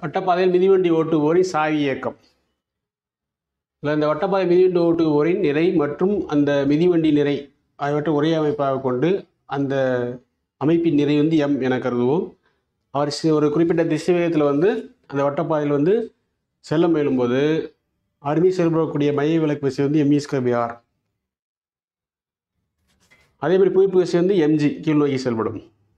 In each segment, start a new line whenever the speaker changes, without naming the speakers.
வட்டப்பாதையில் மிதிவண்டி ஓட்டுவோரின் சாவி இயக்கம் இதில் இந்த வட்டப்பாதை மிதிவண்டி ஓட்டுவோரின் நிறை மற்றும் அந்த மிதிவண்டி நிறை ஆகியவற்றை ஒரே அமைப்பாக கொண்டு அந்த அமைப்பின் நிறை வந்து எம் என கருதுவோம் அவர் சி- ஒரு குறிப்பிட்ட திசைவேகத்தில் வந்து அந்த வட்டப்பாதையில் வந்து செல்ல முயலும்போது அருமி செயல்படக்கூடிய மைய விலக்கு விசை வந்து எம்இ ஸ்கொயர் பை ஆர் அதே மாதிரி புவிப்பு விசை வந்து எம்ஜி கீழ் நோக்கி செயல்படும்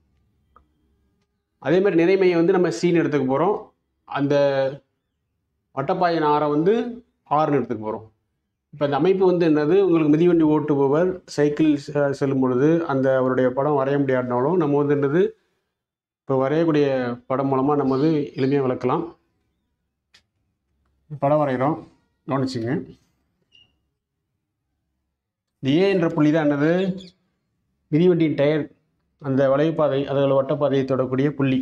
அதே மாதிரி நிறை மையம் வந்து நம்ம சீன் எடுத்துக்க போகிறோம் அந்த வட்டப்பாயின் ஆரம் வந்து ஆறுன்னு எடுத்துக்க போகிறோம் இப்போ இந்த அமைப்பு வந்து என்னது உங்களுக்கு மிதிவண்டி ஓட்டுபவர் சைக்கிள் செ- செல்லும் பொழுது அந்த அவருடைய படம் வரைய முடியாட்டினாலும் நம்ம வந்து என்னது இப்போ வரையக்கூடிய படம் மூலமாக நம்ம வந்து எளிமையாக விளக்கலாம் படம் வரைகிறோம் கவனிச்சுங்க இந்த ஏ என்ற புள்ளி தான் என்னது மிதிவண்டியின் டயர் அந்த வளைவுப்பாதை அதில் வட்டப்பாதையை தொடக்கூடிய புள்ளி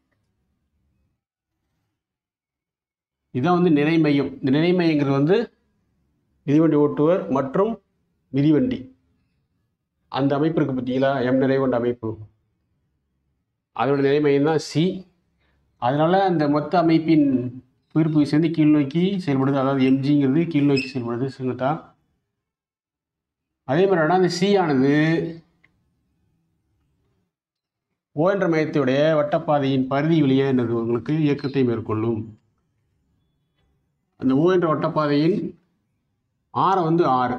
இதுதான் வந்து நிறை மையம் இந்த நிறை மையங்கிறது வந்து மிதிவண்டி ஓட்டுவர் மற்றும் மிதிவண்டி அந்த அமைப்பு இருக்குது பார்த்தீங்களா எம் நிறை கொண்ட அமைப்பு அதோட நிறை மையம் தான் சி அதனால் அந்த மொத்த அமைப்பின் உயிர்ப்பு விசை வந்து கீழ் நோக்கி செயல்படுது அதாவது எம்ஜிங்கிறது கீழ் நோக்கி செயல்படுது செங்குத்தா அதே மாதிரி ஆனால் அந்த சி ஆனது ஓ என்ற மையத்துடைய வட்டப்பாதையின் பரிதி வழியே என்னது உங்களுக்கு இயக்கத்தை மேற்கொள்ளும் அந்த ஓ என்ற வட்டப்பாதையின் ஆரம் வந்து ஆறு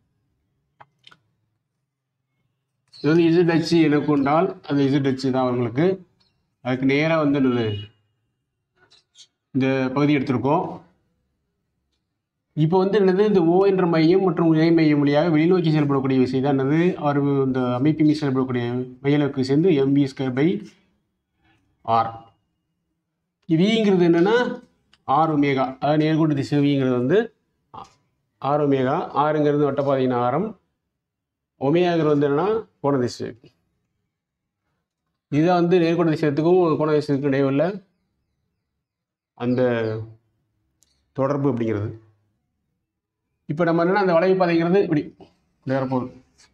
இது வந்து இசட் அச்சு என கொண்டால் அந்த இசட் அச்சு தான் உங்களுக்கு அதுக்கு நேராக வந்து என்னது இந்த பகுதி எடுத்திருக்கோம் இப்போ வந்து என்னது இந்த ஓ என்ற மையம் மற்றும் இணை மையம் வழியாக வெளிநோக்கி செயல்படக்கூடிய விசை தான் என்னது அவர் இந்த அமைப்பின் மீது செயல்படக்கூடிய மையலுக்கு சேர்ந்து எம்பி ஸ்கொயர் பை ஆர் விங்கிறது என்னென்னா ஆர் ஒமேகா அதாவது நேர்கோட்டு திசை விங்கிறது வந்து ஆர் ஒமேகா ஆறுங்கிறது வட்டப்பாதையின் ஆரம் ஒமேகாங்கிறது வந்து என்னென்னா கோண திசை இதுதான் வந்து நேர்கோட்டு திசையத்துக்கும் கோண திசைக்கும் இடையே உள்ள அந்த தொடர்பு அப்படிங்கிறது இப்போ நம்ம என்னன்னா அந்த வளைவு பாதைங்கிறது இப்படி நேர போகுது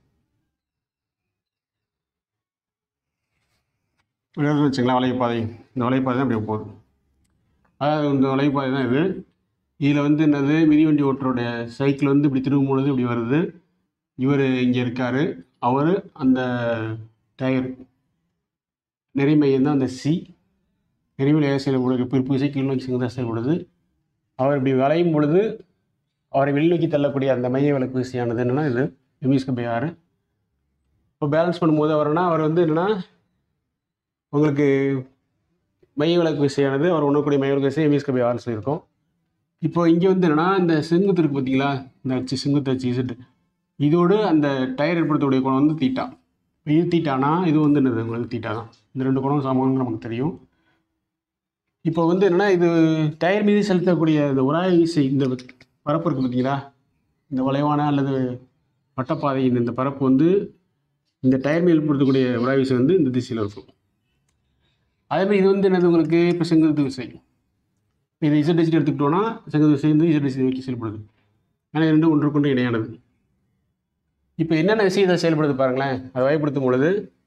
இப்படி வச்சுங்களா வளைவு பாதை இந்த வளைவு பாதை தான் இப்படி போகுது அதாவது இந்த வளைவு பாதை தான் இது இதில் வந்து என்னது மிதிவண்டி ஓட்டுறோடைய சைக்கிள் வந்து இப்படி திரும்பும் பொழுது இப்படி வருது இவர் இங்கே இருக்கார் அவர் அந்த டயர் நெறிமையம் தான் அந்த சி நெறிமையில் செயல்படுகிற பிற்பு விசை கீழ் நோக்கி செங்குத்தாக செயல்படுது அவர் இப்படி வளையும் பொழுது அவரை வெளிநோக்கி தள்ளக்கூடிய அந்த மைய விளக்கு விசையானது என்னென்னா இது எமிஸ்கு பை ஆறு இப்போ பேலன்ஸ் பண்ணும்போது அவர்னா அவர் வந்து என்னென்னா உங்களுக்கு மைய விளக்கு விசையானது அவர் உணரக்கூடிய மைய விளக்கு விசை எமிஸ்கு பை ஆறுன்னு சொல்லியிருக்கோம் இப்போ இங்கே வந்து என்னென்னா இந்த செங்குத்து இருக்குது பார்த்தீங்களா இந்த அச்சு செங்குத்து அச்சு இசட்டு இதோடு அந்த டயர் ஏற்படுத்தக்கூடிய கோணம் வந்து தீட்டா இது தீட்டானா இது வந்து என்னது உங்களுக்கு தீட்டா தான் இந்த ரெண்டு கோணம் சமம்னு நமக்கு தெரியும் இப்போ வந்து என்னென்னா இது டயர் மீது செலுத்தக்கூடிய இந்த உராய் விசை இந்த பரப்பு இருக்குது பார்த்தீங்களா இந்த வளைவான அல்லது வட்டப்பாதையின் இந்த பரப்பு வந்து இந்த டயர் மீது ஏற்படுத்தக்கூடிய உராய் விசை வந்து இந்த திசையில் இருக்கும் அதே மாதிரி இது வந்து என்னது உங்களுக்கு இப்போ செங்குத்து விசை இப்போ இது இசட் டிஜிட் எடுத்துக்கிட்டோன்னா செங்குத்து விசை வந்து இசட் டிஜிட் நோக்கி செயல்படுது ஏன்னா இது ரெண்டும் ஒன்றுக்கொண்டு இணையானது இப்போ என்னென்ன விஷயத்தை செயல்படுது பாருங்களேன் அதை வகைப்படுத்தும் பொழுது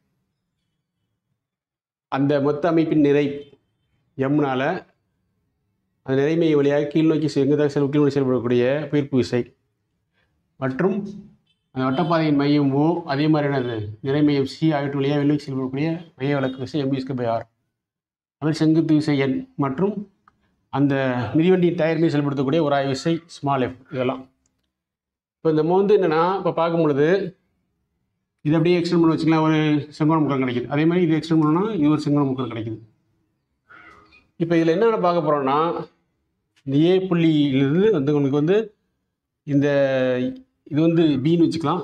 அந்த மொத்த அமைப்பின் நிறை எம்னால அந்த நிறைமையை வழியாக கீழ்நோக்கி செங்குத்தாக செல் கீழ்நோக்கி செயல்படக்கூடிய பீர்ப்பு விசை மற்றும் அந்த வட்டப்பாதையின் மையம் ஓ அதே மாதிரி என்னது நிறைமையம் சி ஆகியவற்று வழியாக வெளிநோக்கி செயல்படக்கூடிய மைய விளக்கு விசை எம்பிஸ்கு பை ஆர் அதுமாதிரி செங்குத்து விசை என் மற்றும் அந்த மிதிவண்டி டயர் மீது செயல்படுத்தக்கூடிய ஒரு ஆய்வு விசை ஸ்மால் எஃப் இதெல்லாம் இப்போ இந்த மோ வந்து என்னென்னா இப்போ பார்க்கும் பொழுது இது அப்படியே எக்ஸ்டெண்ட் பண்ணி வச்சுக்கலாம் ஒரு செங்கோண முக்கம் கிடைக்குது அதே மாதிரி இது எக்ஸ்டெண்ட் பண்ணோன்னா இது ஒரு செங்கோண முக்கம் கிடைக்குது இப்போ இதில் என்னென்ன பார்க்க போகிறோம்னா இந்த ஏ புள்ளியிலிருந்து வந்து உங்களுக்கு வந்து இந்த இது வந்து பின்னு வச்சுக்கலாம்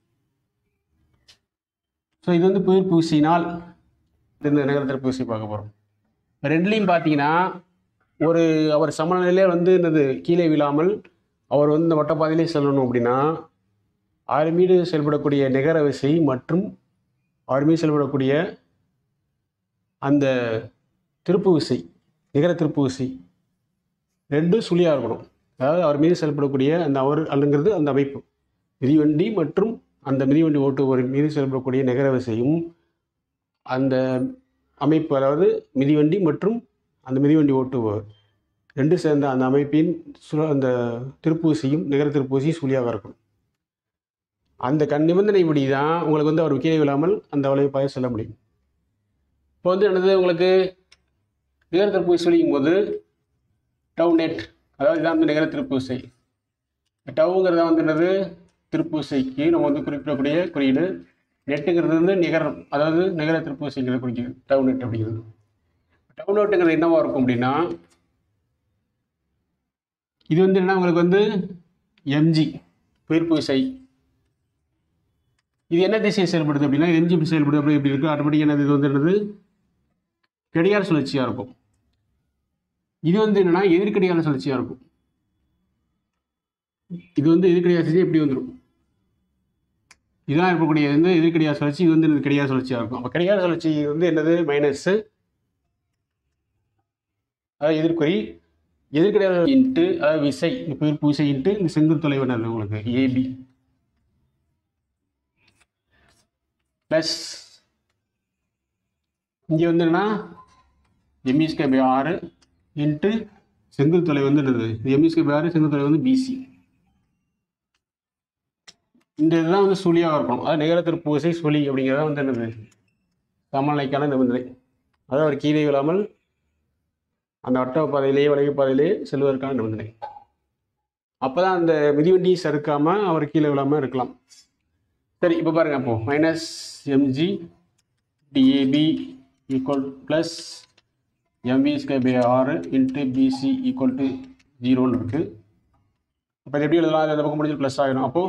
ஸோ இது வந்து புயல் பூசினால் இந்த நகரத்தில் பூசி பார்க்க போகிறோம் ரெண்டுலேயும் பார்த்தீங்கன்னா ஒரு அவர் சமநிலையிலே வந்து என்னது கீழே விழாமல் அவர் வந்து இந்த வட்டப்பாதையிலே செல்லணும் அப்படின்னா அவர் மீது செயல்படக்கூடிய நிகர விசை மற்றும் அவர் மீது செயல்படக்கூடிய அந்த திருப்பு விசை நிகர திருப்பு விசை ரெண்டும் சுழியாக இருக்கணும் அதாவது அவர் மீது செயல்படக்கூடிய அந்த அவர் அல்லங்கிறது அந்த அமைப்பு மிதிவண்டி மற்றும் அந்த மிதிவண்டி ஓட்டுபவர் மீது செயல்படக்கூடிய நிகர விசையும் அந்த அமைப்பு அதாவது மிதிவண்டி மற்றும் அந்த மிதிவண்டி ஓட்டுபவர் ரெண்டு சேர்ந்த அந்த அமைப்பின் சு அந்த திருப்பூசியும் நிகர திருப்பூசியும் சுழியாக இருக்கணும் அந்த கண் நிபந்தனைப்படி தான் உங்களுக்கு வந்து அவர் கீழே விழாமல் அந்த வளைவுப்பாயை செல்ல முடியும் இப்போ வந்து என்னது உங்களுக்கு நிகர திருப்பூசி சுழியும் போது டவு நெட் அதாவது இதான் வந்து நிகர திருப்பூசை டவுங்கிறத வந்து என்னது திருப்பூசைக்கு நம்ம வந்து குறிப்பிடக்கூடிய குறியீடு நெட்டுங்கிறது வந்து நிகரம் அதாவது நிகர திருப்பூசைங்கிறத குறிக்குது டவு நெட் அப்படிங்கிறது டவு நெட்டுங்கிறது என்னவா இருக்கும் அப்படின்னா இது வந்து என்ன உங்களுக்கு வந்து எம்ஜி புயற்பூசை இது என்ன திசையை செயல்படுது அப்படின்னா எம்ஜி எப்படி செயல்படுது அப்படி எப்படி இருக்குது ஆட்டோமேட்டிக் என்னது இது வந்து என்னது கடிகார சுழற்சியாக இருக்கும் இது வந்து என்னன்னா எதிர்கடிகார சுழற்சியாக இருக்கும் இது வந்து எதிர்கடிகார சுழற்சி எப்படி வந்துடும் இதான் இருக்கக்கூடிய வந்து எதிர்கடிகார சுழற்சி இது வந்து கடிகார சுழற்சியாக இருக்கும் அப்போ கடிகார சுழற்சி வந்து என்னது மைனஸ் அதாவது எதிர்குறி எதிர்கடிகார இன்ட்டு அதாவது விசை இப்போ விசை இன்ட்டு இந்த செங்குத்து தொலைவு என்னது உங்களுக்கு ஏபி ப்ளஸ் இங்கே வந்து என்னன்னா எம்இஸ்கே பை ஆறு இன்ட்டு செங்குத்து தொலைவு வந்து என்னது எம்இஸ்கே பை ஆறு செங்குத்து தொலைவு வந்து பிசி இந்த இதுதான் வந்து சுழியாக இருக்கணும் அதாவது நிகரத்திற்கு பூசை சுழி அப்படிங்கிறத வந்து என்னது சமநிலைக்கான நிபந்தனை அதாவது அவர் கீழே விழாமல் அந்த வட்ட பாதையிலேயே வளைவு பாதையிலேயே செல்வதற்கான நிபந்தனை அப்போ தான் அந்த மிதிவண்டி சறுக்காமல் அவர் கீழே விழாமல் இருக்கலாம் சரி இப்போ பாருங்கள் அப்போ minus MG TAB equal plus MV square by ஆறு இன்ட்டு பிசி ஈக்குவல் டு ஜீரோன்னு இருக்குது அப்போ இது எப்படி எழுதலாம் இந்த பக்கம் முடிஞ்சு ப்ளஸ் ஆகிடும் அப்போது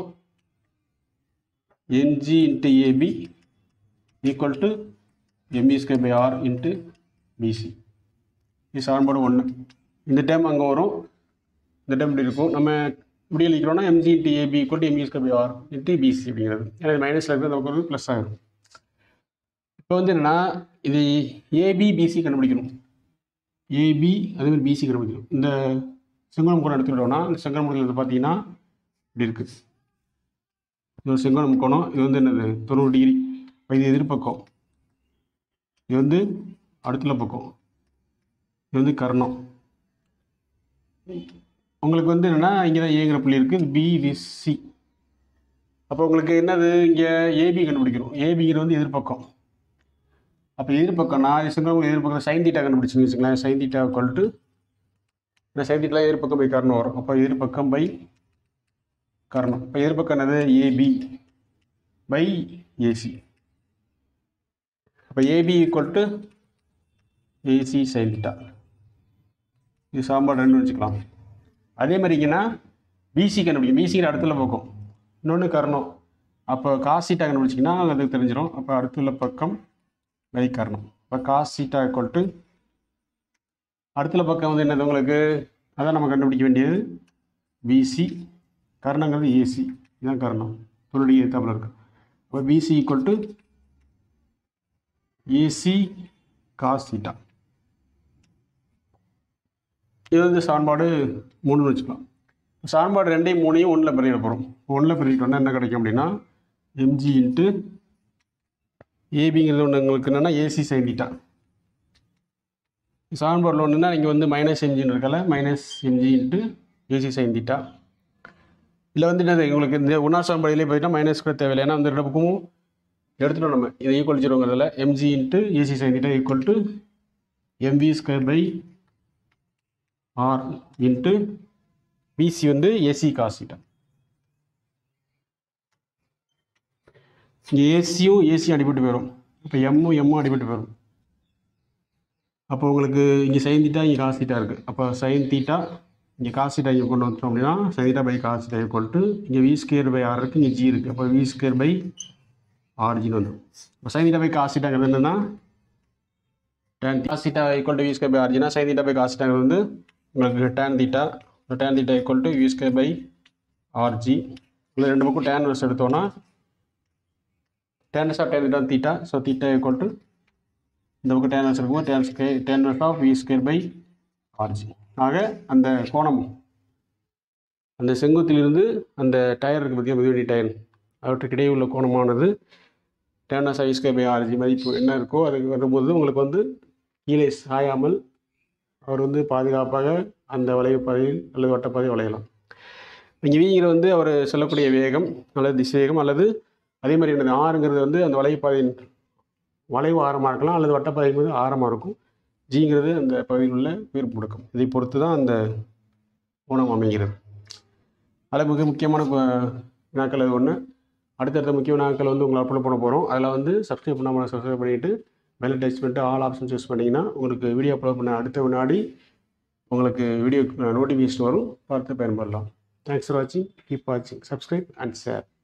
NG into AB equal to ME square by R into BC இது சமன்பாடு ஒன்று இந்த டைம் அங்கே வரும் இந்த டைம் இப்படி இருக்கும் நம்ம இப்படி எழுதிக்கிறோம்னா MG into AB equal to ME square by R into BC அப்படிங்கிறது ஏன்னா மைனஸில் இருக்கிறது நமக்கு வந்து ப்ளஸ் ஆகிடும் இப்போ வந்து என்னென்னா இது ஏபி பிசி கண்டுபிடிக்கணும் ஏபி அதேமாதிரி பிசி கண்டுபிடிக்கணும் இந்த செங்கோணம் கோணம் எடுத்துக்கிட்டோம்னா இந்த செங்கோணம் கோணம் வந்து பார்த்தீங்கன்னா இப்படி இருக்குது இது ஒரு செங்கோண முக்கோணம் இது வந்து என்னது தொண்ணூறு டிகிரி இப்போ இது எதிர்பக்கம் இது வந்து அடுத்துள்ள பக்கம் இது வந்து கர்ணம் உங்களுக்கு வந்து என்னென்னா இங்கே தான் ஏங்கிற புள்ளி இருக்குது இது பி இது சி அப்போ உங்களுக்கு என்னது இங்கே ஏபி கண்டுபிடிக்கணும் ஏபிங்கிறது வந்து எதிர்பக்கம் அப்போ எதிர்பக்கம்னா இது செங்கோணம் எதிர்பக்கம் சைன் தீட்டா கண்டுபிடிச்சிங்க வச்சுங்களேன் சைன் தீட்டா கொல்ட்டு இந்த சைன் தீட்டா எதிர்பக்கம் பை கர்ணம் வரும் அப்போ எதிர்பக்கம் பை கர்ணம் இப்போ எதிர்பக்கம் என்னது ஏபி பை ஏசி அப்போ AB equal to AC sine theta இது சாம்பார் ரெண்டு வச்சுக்கலாம் அதே மாதிரிங்கன்னா பிசி கண்டுபிடிக்கும் பிசிங்கிற அடுத்துள்ள பக்கம் இன்னொன்று கர்ணம் அப்போ காஸ் சீட்டா கண்டுபிடிச்சிங்கன்னா அது தெரிஞ்சிடும் அப்போ அடுத்துள்ள பக்கம் பை கர்ணம் இப்போ காஸ் சீட்டா ஈக்குவல் டு அடுத்துள்ள பக்கம் வந்து என்னது உங்களுக்கு அதான் நம்ம கண்டுபிடிக்க வேண்டியது பிசி கர்ணங்கிறது ஏசி இதுதான் கர்ணம் தொழில் ஏத்தாப்பில் இருக்கு அப்போ BC equal to AC cos theta இது வந்து சான்பாடு மூணுன்னு வச்சுக்கலாம் சான்பாடு ரெண்டையும் மூணையும் ஒன்றில் பிரிக்க போகிறோம் ஒன்றில் பிரிக்கிட்டோம்னா என்ன கிடைக்கும் அப்படின்னா எம்ஜி இன்ட்டு ஏபிங்கிறது ஒன்று உங்களுக்கு என்னென்னா ஏசி சைன் தீட்டா சான்பாடில் ஒன்றுனா இங்கே வந்து மைனஸ் எம்ஜின்னு இருக்கல minus MG into AC sine theta இதில் வந்து என்னது உங்களுக்கு இந்த ஒன்றாம் சாம்பாடியிலே போயிட்டா மைனஸ் கூட தேவையில்லை ஏன்னா அந்த ரெண்டு பக்கமும் எடுத்துட்டோம் நம்ம இதை ஈக்குவல் ஜீரோங்கிறதுல MG into AC sine theta equal to MV square by R into BC வந்து ஏசி காஸ் தீட்டா இங்கே ஏசியும் ஏசியும் அடிபட்டு போயிடும் இப்போ எம்மும் எம்மும் அடிபட்டு போயிடும் அப்போ உங்களுக்கு இங்கே சைன் தீட்டா இங்கே காஸ் தீட்டா இருக்குது அப்போ சைன் தீட்டா இங்கே காஸ் தீட்டா இங்கே கொண்டு வந்துட்டோம் அப்படின்னா sine theta by cos theta equal to இங்கே வி ஸ்கேர் பை ஆர் இருக்குது இங்கே ஜி இருக்குது அப்போ வி ஸ்கேர் பை ஆர் ஜின்னு வந்துடும் இப்போ சைன் தீட்டா பை காஸ் தீட்டாங்கிறது என்னென்னா tan cos theta equal to V square by R ஜினா சைன் தீட்டா பை காஸ் தீட்டாங்கிறது வந்து உங்களுக்கு tan theta tan theta equal to V square by RG இல்லை ரெண்டு பக்கம் டேன் வர்ஸ் எடுத்தோன்னா tan of tan theta theta so theta equal to இந்த பக்கம் டேன் வர்ஸ் இருக்கும்போது டேன் ஸ்கே tan inverse of V square by RG ஆக அந்த கோணம் அந்த செங்குத்திலிருந்து அந்த டயர் இருக்குது பார்த்தியா மிதிவண்டி டயர் அவற்றுக்கு இடையே உள்ள கோணமானது tan of I square by RG மதிப்பு என்ன இருக்கோ அதுக்கு வரும்போது உங்களுக்கு வந்து கீழே சாயாமல் அவர் வந்து பாதுகாப்பாக அந்த வளைவுப்பாதையில் அல்லது வட்டப்பாதையில் வளையலாம் இங்கே வீங்கிற வந்து அவர் செல்லக்கூடிய வேகம் அல்லது திசைவேகம் அல்லது அதே மாதிரி என்னது ஆறுங்கிறது வந்து அந்த வளைவுப்பாதையின் வளைவு ஆரமாக இருக்கலாம் அல்லது வட்டப்பாதை வந்து ஆரமாக இருக்கும் ஜிங்கிறது அந்த பகுதியில் உள்ள உயிர் முடுக்கம் இதை பொறுத்து தான் அந்த கோணம் அமைகிறது அதில் மிக முக்கியமான ப- வினாக்கள் அது ஒன்று அடுத்தடுத்த முக்கிய வினாக்கள் வந்து உங்களை அப்லோட் பண்ண போகிறோம் அதில் வந்து சப்ஸ்கிரைப் பண்ணாமல் சப்ஸ்கிரைப் பண்ணிவிட்டு பெல் டச் பண்ணிட்டு ஆல் ஆப்ஷன் சூஸ் பண்ணிங்கன்னா உங்களுக்கு வீடியோ அப்லோட் பண்ண அடுத்த வினாடி உங்களுக்கு வீடியோ நோட்டிஃபிகேஷன் வரும் பார்த்து பயன்படலாம் தேங்க்ஸ் ஃபார் வாட்சிங் கீப் வாட்சிங் சப்ஸ்கிரைப் அண்ட் ஷேர்